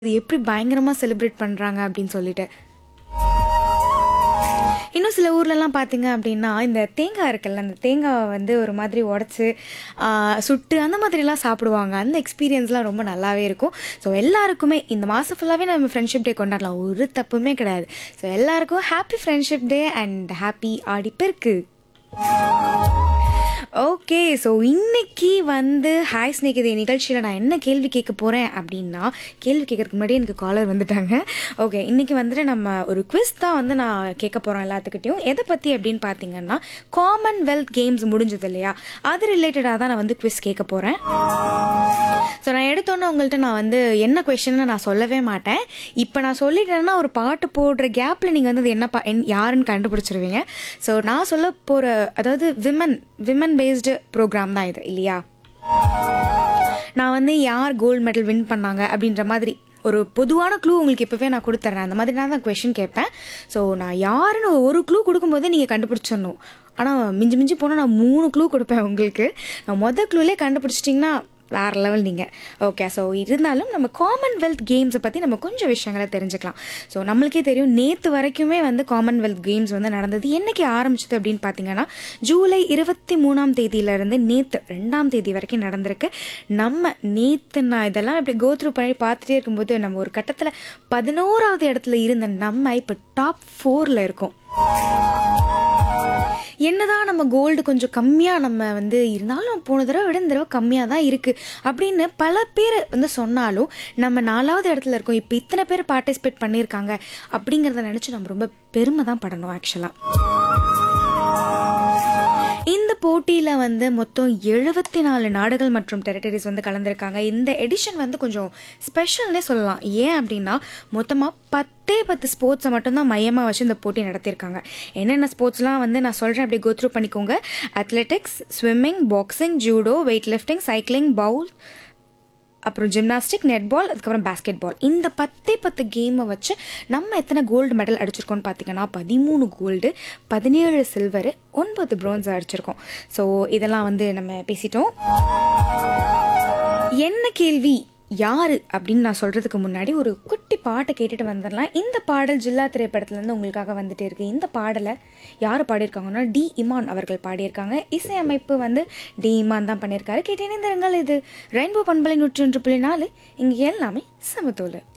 இது எப்படி பயங்கரமாக செலிப்ரேட் பண்ணுறாங்க அப்படின்னு சொல்லிட்டு இன்னும் சில ஊர்லலாம் பார்த்தீங்க அப்படின்னா இந்த தேங்காய் இருக்குல்ல அந்த தேங்காவை வந்து ஒரு மாதிரி உடச்சி சுட்டு அந்த மாதிரிலாம் சாப்பிடுவாங்க அந்த எக்ஸ்பீரியன்ஸ்லாம் ரொம்ப நல்லாவே இருக்கும் ஸோ எல்லாருக்குமே இந்த மாதம் ஃபுல்லாகவே நம்ம ஃப்ரெண்ட்ஷிப் டே கொண்டாடலாம் ஒரு தப்புமே கிடையாது ஸோ எல்லாருக்கும் happy friendship day and happy Aadiperukku okay so இன்னைக்கு வந்து ஹாய் ஸ்னேக் இது நிகழ்ச்சியில் நான் என்ன கேள்வி கேட்க போகிறேன் அப்படின்னா கேள்வி கேட்கறதுக்கு முன்னாடி எனக்கு காலர் வந்துட்டாங்க ஓகே இன்னைக்கு வந்துட்டு நம்ம ஒரு குவிஸ் தான் வந்து நான் கேட்க போகிறோம் எல்லாத்துக்கிட்டையும் எதை பற்றி அப்படின்னு பார்த்தீங்கன்னா காமன்வெல்த் கேம்ஸ் முடிஞ்சது இல்லையா அது ரிலேட்டடாக தான் நான் வந்து குவிஸ் கேட்க போகிறேன் ஸோ நான் எடுத்தோன்னே உங்கள்கிட்ட நான் வந்து என்ன கொஷின்னு நான் சொல்லவே மாட்டேன் இப்போ நான் சொல்லிட்டேன்னா ஒரு பாட்டு போடுற கேப்பில் நீங்கள் வந்து அது என்ன பா என் யாருன்னு கண்டுபிடிச்சிருவீங்க ஸோ நான் சொல்ல போகிற அதாவது விமன் விமன் பேஸ்டு ப்ரோக்ராம் தான் இது இல்லையா நான் வந்து யார் கோல்டு மெடல் வின் பண்ணாங்க அப்படின்ற மாதிரி ஒரு பொதுவான க்ளூ உங்களுக்கு இப்போவே நான் கொடுத்துட்றேன் அந்த மாதிரி நான் தான் கொஷின் கேட்பேன் ஸோ நான் யாருன்னு ஒரு க்ளூ கொடுக்கும்போது நீங்கள் கண்டுபிடிச்சிடணும் ஆனால் மிஞ்சி மிஞ்சி போனால் நான் மூணு க்ளூ கொடுப்பேன் உங்களுக்கு நான் மொதல் க்ளூலே கண்டுபிடிச்சிட்டிங்கன்னா வேறு லெவல் நீங்கள் ஓகே ஸோ இருந்தாலும் நம்ம காமன்வெல்த் கேம்ஸை பற்றி நம்ம கொஞ்சம் விஷயங்களை தெரிஞ்சுக்கலாம் ஸோ நம்மளுக்கே தெரியும் நேற்று வரைக்குமே வந்து காமன்வெல்த் கேம்ஸ் வந்து நடந்தது என்னைக்கு ஆரம்பிச்சது அப்படின்னு பார்த்தீங்கன்னா ஜூலை இருபத்தி மூணாம் தேதியிலேருந்து நேற்று ரெண்டாம் தேதி வரைக்கும் நடந்திருக்கு நம்ம நேற்று நான் இதெல்லாம் இப்படி கோத்ரூ பண்ணி பார்த்துட்டே இருக்கும்போது நம்ம ஒரு கட்டத்தில் பதினோராவது இடத்துல இருந்த நம்ம இப்போ டாப் ஃபோரில் இருக்கோம் என்னதான் நம்ம கோல்டு கொஞ்சம் கம்மியாக நம்ம வந்து இருந்தாலும் போன தடவை விட இந்த தடவை கம்மியாக தான் இருக்குது அப்படின்னு பல பேர் வந்து சொன்னாலும் நம்ம நாலாவது இடத்துல இருக்கோம் இப்போ இத்தனை பேர் பார்ட்டிசிபேட் பண்ணியிருக்காங்க அப்படிங்கிறத நினச்சி நம்ம ரொம்ப பெருமை தான் படணும் ஆக்சுவலாக இந்த போட்டியில் வந்து மொத்தம் எழுபத்தி நாலு நாடுகள் மற்றும் டெரிட்டரிஸ் வந்து கலந்துருக்காங்க இந்த எடிஷன் வந்து கொஞ்சம் ஸ்பெஷல்னே சொல்லலாம் ஏன் அப்படின்னா மொத்தமாக பத்தே பத்து ஸ்போர்ட்ஸை மட்டும்தான் மையமாக வச்சு இந்த போட்டி நடத்தியிருக்காங்க என்னென்ன ஸ்போர்ட்ஸ்லாம் வந்து நான் சொல்கிறேன் அப்படியே கோத்ரூ பண்ணிக்கோங்க athletics swimming boxing judo weight lifting cycling bowl அப்புறம் ஜிம்னாஸ்டிக் நெட்பால் அதுக்கப்புறம் பேஸ்கெட் பால் இந்த பத்தே பத்து கேமை வச்சு நம்ம எத்தனை கோல்டு மெடல் அடிச்சிருக்கோம்னு பார்த்தீங்கன்னா பதிமூணு கோல்டு பதினேழு சில்வரு ஒன்பது ப்ரோன்ஸ் அடிச்சிருக்கோம் ஸோ இதெல்லாம் வந்து நம்ம பேசிட்டோம் என்ன கேள்வி யாரு அப்படின்னு நான் சொல்கிறதுக்கு முன்னாடி ஒரு குட்டி பாட்டை கேட்டுட்டு வந்துடலாம் இந்த பாடல் ஜில்லா திரைப்படத்துலேருந்து உங்களுக்காக வந்துட்டே இருக்கு இந்த பாடலை யார் பாடியிருக்காங்கன்னா டி இமான் அவர்கள் பாடியிருக்காங்க இசையமைப்பு வந்து டி இமான் தான் பண்ணியிருக்காரு கேட்டேனே இந்த இது ரெயின்போ பண்பலை நூற்றி ஒன்று புள்ளி நாலு இங்கே எல்லாமே சமத்தோல்